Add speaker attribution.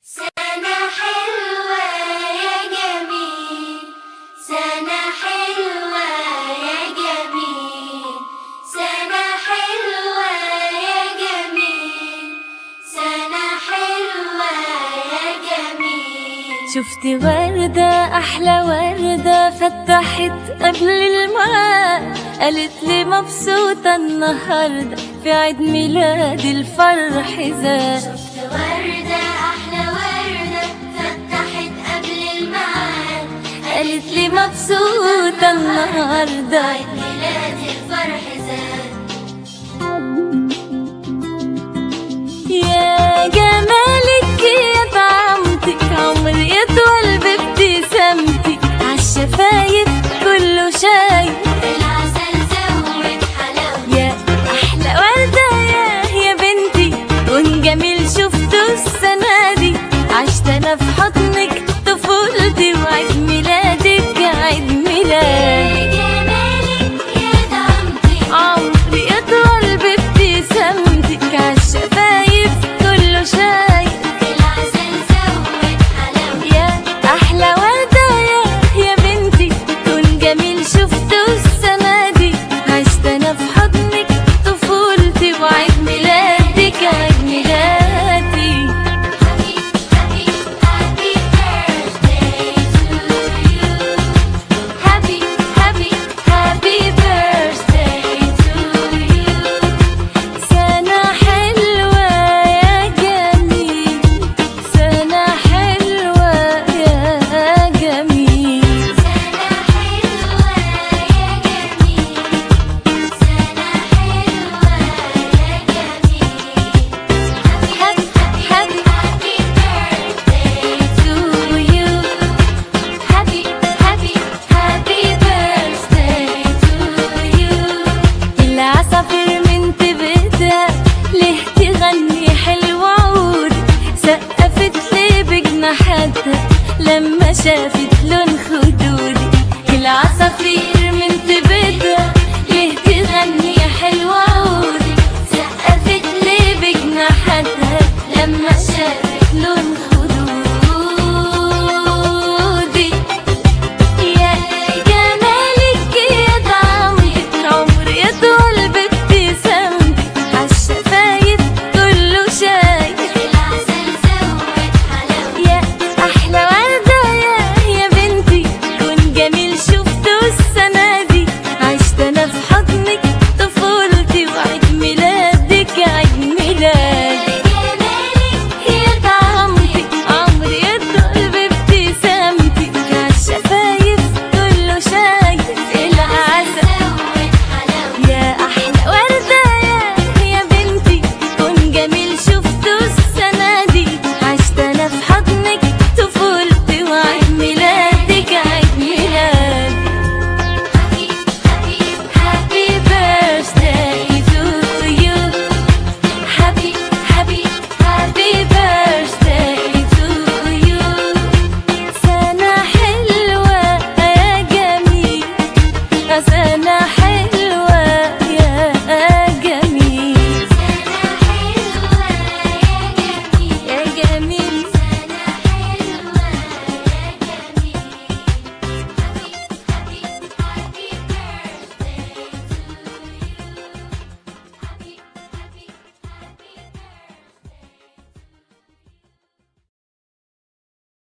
Speaker 1: سنة حلوة يا جميل سنة حلوة يا جميل سنة حلوة يا جميل سنة حلوة يا جميل
Speaker 2: شفت وردة أحلى وردة فتحت قبل الميعاد قالت لي مبسوطة النهاردة في عيد ميلاد الفرح زاد
Speaker 1: شفت وردة أحلى وردة فتحت قبل الميعاد
Speaker 2: قالت لي مبسوطة النهاردة
Speaker 1: عيد ميلاد الفرح زاد
Speaker 2: يا جمالك يا طعمتك عمري يطول بابتسامتك عالشفايف كله شايف
Speaker 1: العسل زود حلاوة
Speaker 2: يا احلى ورده يا يا بنتي كون جميل شفته السنه دي عشت انا في حضنك طفولتي وعيد ميلادك عيد ميلاد
Speaker 1: يا جمالك يا دمتي
Speaker 2: عمري يطول بابتسامتك عالشفايف كله شايف
Speaker 1: العسل زود حلاوة
Speaker 2: يا احلى ورده يا يا بنتي كون جميل شفته السنه دي عشت انا في حضنك طفولتي وعيد ميلادك عيد ميلادي
Speaker 1: Happy, happy, happy birthday to you.
Speaker 2: happy happy happy birthday to you سنة حلوة يا جميل سنة حلوة يا جميل
Speaker 1: سنة حلوة يا جميل سنة حلوة يا جميل
Speaker 2: happy happy
Speaker 1: happy birthday
Speaker 2: to you happy happy happy birthday to you العصافير من تبتها ليه تغني حلو عود سقفت لي بجناحاتها لما شافت لون خدودي العصافير من تبتها ليه تغني حلو عودي سقفت لي بجناحاتها لما شافت لون